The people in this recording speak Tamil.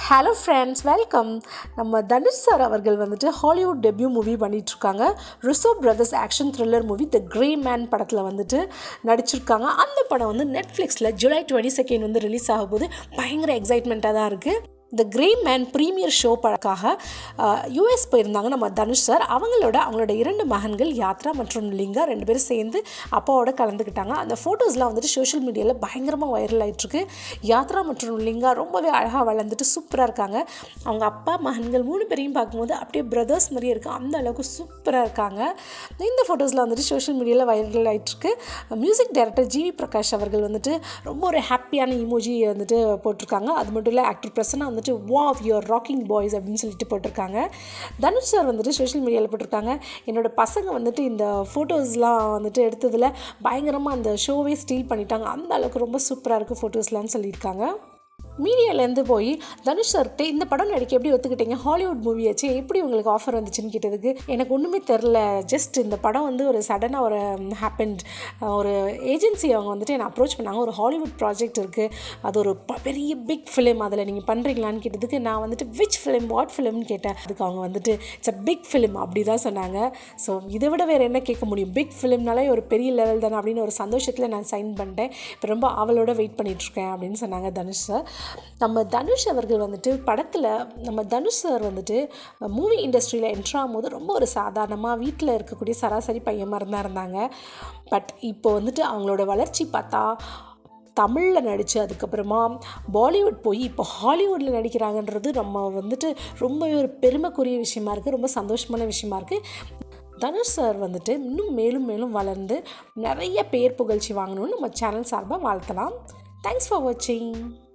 ஹலோ ஃப்ரெண்ட்ஸ் வெல்கம் நம்ம தனுஷ் சார் அவர்கள் வந்துட்டு ஹாலிவுட் டெபியூ மூவி பண்ணிகிட்ருக்காங்க Russo brothers action thriller movie the Gray Man படத்தில் வந்துட்டு நடிச்சிருக்காங்க அந்த படம் வந்து நெட்ஃப்ளிக்ஸில் ஜூலை டுவெண்ட்டி செகண்ட் வந்து ரிலீஸ் ஆக போது பயங்கர எக்ஸைட்மெண்ட்டாக தான் இருக்குது இந்த கிரே மேன் ப்ரீமியர் ஷோ படக்காக யூஎஸ் போயிருந்தாங்க நம்ம தனுஷ் சார் அவங்களோட அவங்களோட இரண்டு மகன்கள் யாத்ரா மற்றும் லிங்கா ரெண்டு பேரும் சேர்ந்து அப்பாவோட கலந்துக்கிட்டாங்க அந்த ஃபோட்டோஸ்லாம் வந்துட்டு சோஷியல் மீடியாவில் பயங்கரமாக வைரல் ஆகிட்டுருக்கு யாத்ரா மற்றும் லிங்கா ரொம்பவே அழகாக வளர்ந்துட்டு சூப்பராக இருக்காங்க அவங்க அப்பா மகன்கள் மூணு பேரையும் பார்க்கும்போது அப்படியே பிரதர்ஸ் மாதிரியே இருக்குது அந்த அளவுக்கு சூப்பராக இருக்காங்க இந்த ஃபோட்டோஸில் வந்துட்டு சோஷியல் மீடியாவில் வைரல் ஆகிட்டுருக்கு மியூசிக் டைரக்டர் ஜிவி பிரகாஷ் அவர்கள் வந்துட்டு ரொம்ப ஒரு ஹாப்பியான இமோஜி வந்துட்டு போட்டிருக்காங்க அது மட்டும் இல்லை ஆக்டர் பிரசன்னா வந்துட்டு வாவ் யுவர் ராக்கிங் பாய்ஸ் அப்படின்னு சொல்லிட்டு போட்டிருக்காங்க தனுஷ் சார் வந்துட்டு சோஷியல் மீடியாவில் போட்டிருக்காங்க என்னோட பசங்க வந்துட்டு இந்த ஃபோட்டோஸ்லாம் வந்துட்டு எடுத்ததில் பயங்கரமாக அந்த ஷோவே ஸ்டீல் பண்ணிட்டாங்க அந்த அளவுக்கு ரொம்ப சூப்பராக இருக்குது ஃபோட்டோஸ்லாம்னு சொல்லியிருக்காங்க மீடியாலேருந்து போய் தனுஷ் சார்கிட்ட இந்த படம் நடிக்க எப்படி ஒத்துக்கிட்டீங்க ஹாலிவுட் மூவியாச்சு எப்படி உங்களுக்கு ஆஃபர் வந்துச்சுன்னு கேட்டதுக்கு எனக்கு ஒன்றுமே தெரில ஜஸ்ட் இந்த படம் வந்து ஒரு சடனாக ஒரு ஹேப்பன்ட் ஒரு ஏஜென்சி அவங்க வந்துட்டு என்னை அப்ரோச் பண்ணாங்க ஒரு ஹாலிவுட் ப்ராஜெக்ட் இருக்குது அது ஒரு ப- பெரிய பிக் ஃபிலிம் அதில் நீங்கள் பண்ணுறீங்களான்னு கேட்டதுக்கு நான் வந்துட்டு விச் ஃபிலிம் வாட் ஃபிலிம்னு கேட்டேன் அதுக்கு அவங்க வந்துட்டு இட்ஸ் அ பிக் ஃபிலிம் அப்படி தான் சொன்னாங்க ஸோ இதை விட வேறு என்ன கேட்க முடியும் பிக் ஃபிலிம்னாலே ஒரு பெரிய லெவல் தானே அப்படின்னு ஒரு சந்தோஷத்தில் நான் சைன் பண்ணிட்டேன் இப்போ ரொம்ப அவளோட வெயிட் பண்ணிகிட்ருக்கேன் அப்படின்னு சொன்னாங்க தனுஷ் சார் நம்ம தனுஷ் அவர்கள் வந்துட்டு படத்தில் நம்ம தனுஷ் சார் வந்துட்டு மூவி இண்டஸ்ட்ரியில் என்ட்ரு ஆகும்போது ரொம்ப ஒரு சாதாரணமாக வீட்டில் இருக்கக்கூடிய சராசரி பையன் மாதிரி தான் இருந்தாங்க பட் இப்போ வந்துட்டு அவங்களோட வளர்ச்சி பார்த்தா தமிழில் நடித்து அதுக்கப்புறமா பாலிவுட் போய் இப்போ ஹாலிவுட்டில் நடிக்கிறாங்கன்றது நம்ம வந்துட்டு ரொம்பவே ஒரு பெருமைக்குரிய விஷயமா இருக்குது ரொம்ப சந்தோஷமான விஷயமா இருக்குது தனுஷ் சார் வந்துட்டு இன்னும் மேலும் மேலும் வளர்ந்து நிறைய பேர் புகழ்ச்சி வாங்கணும்னு நம்ம சேனல் சார்பாக வாழ்த்தலாம் தேங்க்ஸ் ஃபார் வாட்சிங்